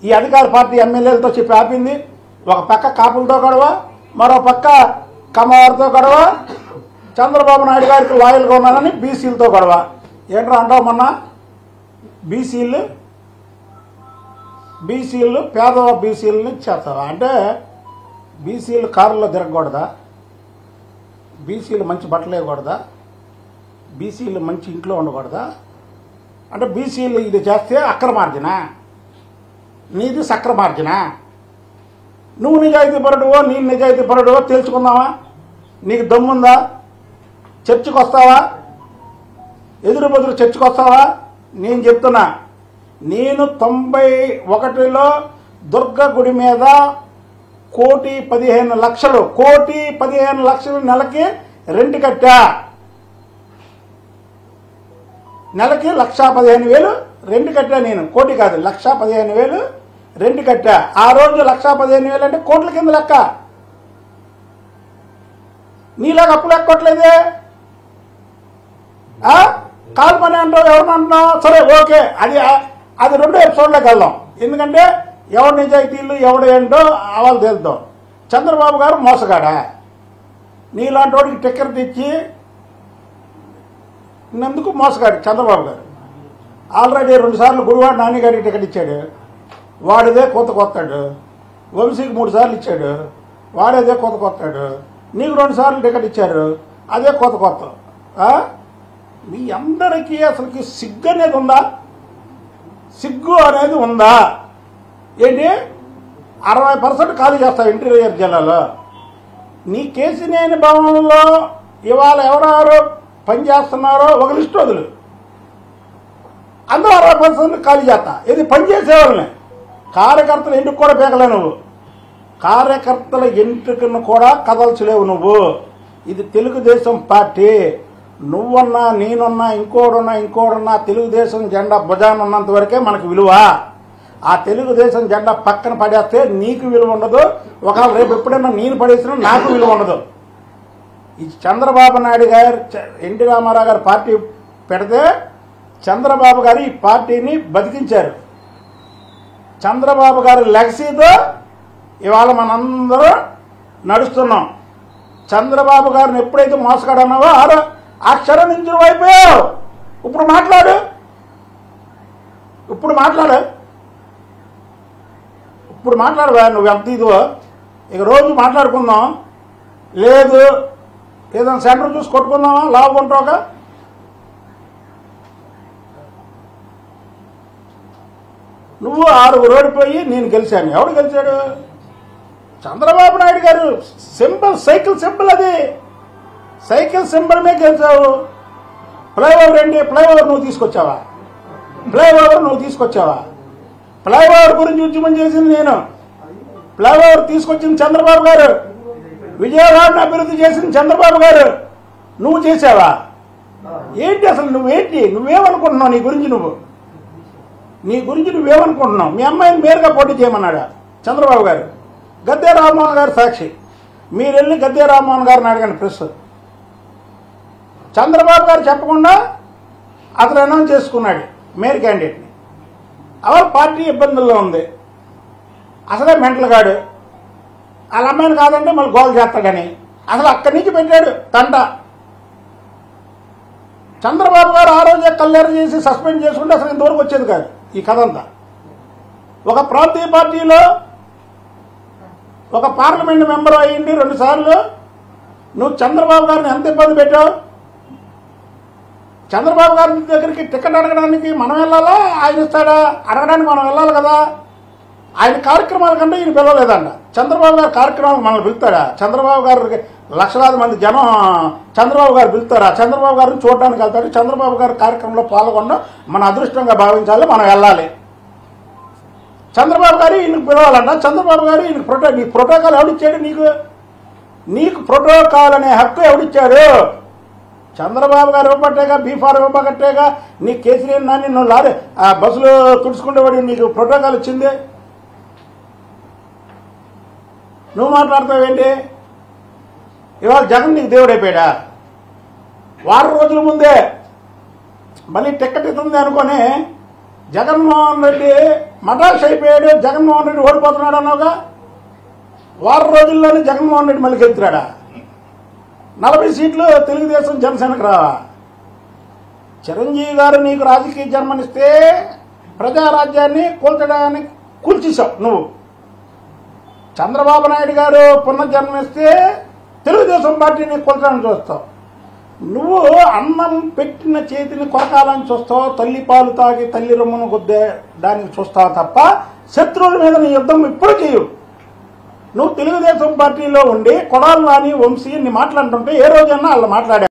ఈ అధికార పార్టీ ఎమ్మెల్యేలతో చెప్పి ఆపింది ఒక పక్క కాపులతో గొడవ మరో పక్క కమ్మవారితో గొడవ చంద్రబాబు నాయుడు గారికి లాయల్గా ఉన్నానని బీసీలతో గొడవ ఏంట్రా అంటావు మొన్న బీసీలు బీసీలు పేద బీసీలని చేస్తారా అంటే బీసీలు కారులో తిరగకూడదా బీసీలు మంచి బట్టలు వేయకూడదా బీసీలు మంచి ఇంట్లో ఉండకూడదా అంటే బీసీలు ఇది చేస్తే అక్రమార్జన నీది సక్రమార్జన నువ్వు నిజాయితీ పరుడువో నేను నిజాయితీ పరుడువో తెలుసుకుందామా నీకు దమ్ముందా చర్చికి వస్తావా ఎదురు బదురు చర్చికి వస్తావా నేను చెప్తున్నా నేను తొంభై ఒకటిలో దుర్గ గుడి మీద కోటి పదిహేను లక్షలు కోటి పదిహేను లక్షలు నెలకి రెంట్ కట్టా నెలకి లక్షా పదిహేను వేలు రెంట్ కట్టా నేను కోటి కాదు లక్షా పదిహేను వేలు రెంట్ కట్టా ఆ రోజు లక్షా పదిహేను వేలు అంటే కోట్ల కింద లెక్క నీలాగా అప్పులు ఎక్కొట్లేదే ఆ? కాలు పని అంటావు ఎవరిని అంటున్నావు సరే ఓకే అది అది రెండు ఎపిసోడ్లోకి వెళ్దాం ఎందుకంటే ఎవరి నిజాయితీలు ఎవడు ఏంటో వాళ్ళు తెలుద్దాం చంద్రబాబు గారు మోసగాడా నీలాంటి వాడికి టిక్కెట్ తెచ్చి నందుకు మోసగాడు చంద్రబాబు గారు ఆల్రెడీ రెండుసార్లు గురువాడు నాన్నగారికి టికెట్ ఇచ్చాడు వాడిదే కొత్త కొత్తాడు వంశీకి మూడు సార్లు ఇచ్చాడు వాడేదే కొత్త కొత్తాడు నీకు రెండు సార్లు టికెట్ ఇచ్చారు అదే కొత్త కొత్త ఆ? మీ అందరికీ అసలుకి సిగ్గు అనేది ఉందా సిగ్గు అనేది ఉందా ఏంటి అరవై పర్సెంట్ ఖాళీ చేస్తావు ఇంటీరియర్ జిల్లాలో నీ కేసినేని భవనంలో ఇవాళ ఎవరెవరు పనిచేస్తున్నారో ఒక లిస్ట్ వదులు అందరూ అరవై పర్సెంట్ ఖాళీ చేస్తా ఇది పనిచేసే వాళ్ళని కార్యకర్తలు ఎందుకు కూడా పీకలే నువ్వు కార్యకర్తల ఎంట్రుకను కూడా కదల్చలేవు నువ్వు ఇది తెలుగుదేశం పార్టీ నువ్వన్నా నేనున్నా ఇంకోడున్నా ఇంకోడున్నా తెలుగుదేశం జెండా భుజాన ఉన్నంత వరకే మనకు విలువ ఆ తెలుగుదేశం జెండా పక్కన పడేస్తే నీకు విలువ ఉండదు ఒకవేళ రేపు ఎప్పుడైనా నేను పడేసినా నాకు విలువ ఉండదు ఈ చంద్రబాబు నాయుడు గారు చ- ఎన్టీ రామారావు గారు పార్టీ పెడితే చంద్రబాబు గారు ఈ పార్టీని బతికించారు చంద్రబాబు గారి లెగసీతో ఇవాళ మనందరూ నడుస్తున్నాం చంద్రబాబు గారిని ఎప్పుడైతే మోసగాడన్నావో ఆరో ఆ క్షరం నుంచి నువ్వు అయిపోయావు ఇప్పుడు మాట్లాడు ఇప్పుడు మాట్లాడు ఇప్పుడు మాట్లాడవా నువ్వు ఎంత ఇదివో ఇక రోజు మాట్లాడుకుందాం లేదు ఏదైనా సెంటర్ చూసి కొట్టుకుందామా లాభం ఉంటావుగా నువ్వు ఆరుగురు ఓడిపోయి నేను గెలిచాను ఎవడు గెలిచాడు చంద్రబాబు నాయుడు గారు సింపుల్ సైకిల్ సింపుల్ అది సైకిల్ సింబల్ మీద గెలిచావు ఫ్లైఓవర్ ఏంటి ఫ్లైఓవర్ నువ్వు తీసుకొచ్చావా ఫ్లైఓవర్ నువ్వు తీసుకొచ్చావా ఫ్లైఓవర్ గురించి ఉద్యమం చేసింది నేను ఫ్లైఓవర్ తీసుకొచ్చింది చంద్రబాబు గారు విజయవాడను అభివృద్ధి చేసింది చంద్రబాబు గారు నువ్వు చేసావా ఏంటి అసలు నువ్వేంటి నువ్వేమనుకుంటున్నావు నీ గురించి నువ్వు నీ గురించి నువ్వేమనుకుంటున్నావు మీ అమ్మాయిని మేరుగా పోటీ చేయమన్నాడా చంద్రబాబు గారు గద్దే రామ్మోహన్ గారు సాక్షి మీరు వెళ్ళి గద్దే రామ్మోహన్ గారిని అడగండి ప్రెస్ చంద్రబాబు గారు చెప్పకుండా అతను అనౌన్స్ చేసుకున్నాడు మేయర్ క్యాండిడేట్ని అవర్ పార్టీ ఇబ్బందుల్లో ఉంది అసలే మెంటల్ గాడు వాళ్ళ అమ్మాయిని కాదంటే మళ్ళీ గోల్ చేస్తాడని అసలు అక్కడి నుంచి పెట్టాడు తంట చంద్రబాబు గారు ఆ రోజే కల్లేరు చేసి సస్పెండ్ చేసుకుంటే అసలు ఇంతవరకు వచ్చేది కాదు ఈ కథ అంతా ఒక ప్రాంతీయ పార్టీలో ఒక పార్లమెంట్ మెంబర్ అయ్యింది రెండు సార్లు నువ్వు చంద్రబాబు గారిని ఎంత ఇబ్బంది పెట్టావు చంద్రబాబు గారి దగ్గరికి టికెట్ అడగడానికి మనం వెళ్ళాలా ఆయన ఇస్తాడా అడగడానికి మనం వెళ్ళాలి కదా ఆయన కార్యక్రమాల కంటే ఈయన పిలవలేదంట చంద్రబాబు గారి కార్యక్రమాలకు మనల్ని పిలుస్తాడా చంద్రబాబు గారికి లక్షలాది మంది జనం చంద్రబాబు గారు పిలుస్తారా చంద్రబాబు గారిని చూడడానికి వెళ్తాడు చంద్రబాబు గారి కార్యక్రమంలో పాల్గొనడం మన అదృష్టంగా భావించాలి మనం వెళ్ళాలి చంద్రబాబు గారు ఈయనకు పిలవాలంట చంద్రబాబు గారు ఈయనకు ప్రోటో నీ ప్రోటోకాల్ ఎవడిచ్చాడు నీకు నీకు ప్రోటోకాల్ అనే హక్కు ఎవడిచ్చాడు చంద్రబాబు గారు ఇవ్వబట్టేగా బీఫార్ ఇవ్వబట్టేగా నీ కేసీఆర్ నాని నువ్వు లారీ ఆ బస్సులో తుడుచుకుంటే నీకు ప్రోటోకాల్ ఇచ్చింది నువ్వు మాట్లాడతావేంటి ఇవాళ జగన్ నీకు దేవుడైపోయాడా వారం రోజుల ముందే మళ్ళీ టికెట్ ఇస్తుంది అనుకొని జగన్మోహన్ రెడ్డి మటాష్ అయిపోయాడు జగన్మోహన్ రెడ్డి ఓడిపోతున్నాడు అన్నావుగా వారం రోజుల్లోనే జగన్మోహన్ రెడ్డి మళ్ళీ గెలుతున్నాడా నలభై సీట్లు తెలుగుదేశం జనసేనకు రావా చిరంజీవి గారు నీకు రాజకీయ జన్మనిస్తే ప్రజారాజ్యాన్ని కూల్చడానికి కూల్చేశావు నువ్వు చంద్రబాబు నాయుడు గారు పునర్జన్మిస్తే తెలుగుదేశం పార్టీని కూల్చడానికి చూస్తావు నువ్వు అన్నం పెట్టిన చేతిని కొరకాలని చూస్తావు తల్లి పాలు తాగి తల్లి రొమ్మును గుద్దే దానికి చూస్తావు తప్ప శత్రువుల మీద నీ యుద్ధం ఇప్పుడు చేయవు నువ్వు తెలుగుదేశం పార్టీలో ఉండి కొడాలు నాని వంశీ ని మాట్లాడుతుంటే ఏ రోజైనా వాళ్ళు మాట్లాడా